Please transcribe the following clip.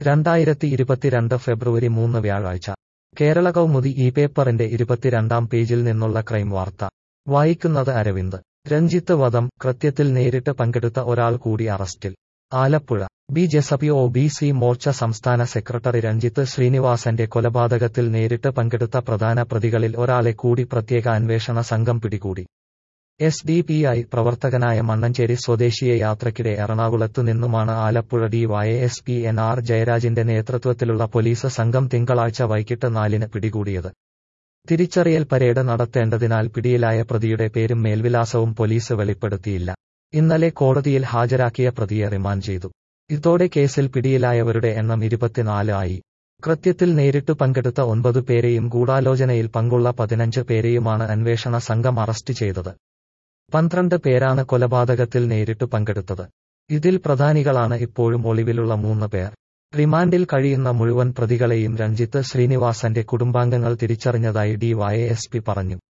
രണ്ടായിരത്തി ഇരുപത്തിരണ്ട് ഫെബ്രുവരി മൂന്ന് വ്യാഴാഴ്ച കേരള കൗമുദി ഈ പേപ്പറിന്റെ ഇരുപത്തിരണ്ടാം പേജിൽ നിന്നുള്ള ക്രൈം വാർത്ത വായിക്കുന്നത് അരവിന്ദ് രഞ്ജിത്ത് വധം കൃത്യത്തിൽ നേരിട്ട് പങ്കെടുത്ത ഒരാൾ കൂടി അറസ്റ്റിൽ Alappuzha BJP O B C Morcha സംസ്ഥാന സെക്രട്ടറി രഞ്ജിത്ത് ശ്രീനിവാസന്റെ കൊലപാതകത്തിൽ നേരിട്ട് പങ്കെടുത്ത പ്രധാന പ്രതികളിൽ ഒരാളെ കൂടി പ്രത്യേക അന്വേഷണ സംഘം പിടികൂടി എസ് ഡി പി ഐ പ്രവർത്തകനായ മണ്ണഞ്ചേരി സ്വദേശിയെ യാത്രയ്ക്കിടെ എറണാകുളത്തു നിന്നുമാണ് Alappuzha D Y S P N R ജയരാജിന്റെ നേതൃത്വത്തിലുള്ള പോലീസ് സംഘം തിങ്കളാഴ്ച വൈകിട്ട് നാലിന് പിടികൂടിയത് തിരിച്ചറിയൽ പരേഡ് നടത്തേണ്ടതിനാൽ പിടിയിലായ പ്രതിയുടെ പേരും മേൽവിലാസവും പോലീസ് വെളിപ്പെടുത്തിയില്ല ഇന്നലെ കോടതിയിൽ ഹാജരാക്കിയ പ്രതിയെ റിമാൻഡ് ചെയ്തു ഇതോടെ കേസിൽ പിടിയിലായവരുടെ എണ്ണം ഇരുപത്തിനാല് ആയി കൃത്യത്തിൽ നേരിട്ടു പങ്കെടുത്ത ഒൻപത് പേരെയും ഗൂഢാലോചനയിൽ പങ്കുള്ള പതിനഞ്ച് പേരെയുമാണ് അന്വേഷണ സംഘം അറസ്റ്റ് ചെയ്തത് പന്ത്രണ്ട് പേരാണ് കൊലപാതകത്തിൽ നേരിട്ടു പങ്കെടുത്തത് ഇതിൽ പ്രധാനികളാണ് ഇപ്പോഴും ഒളിവിലുള്ള മൂന്ന് പേർ റിമാൻഡിൽ കഴിയുന്ന മുഴുവൻ പ്രതികളെയും രഞ്ജിത്ത് ശ്രീനിവാസന്റെ കുടുംബാംഗങ്ങൾ തിരിച്ചറിഞ്ഞതായി ഡി വൈ എസ് പി പറഞ്ഞു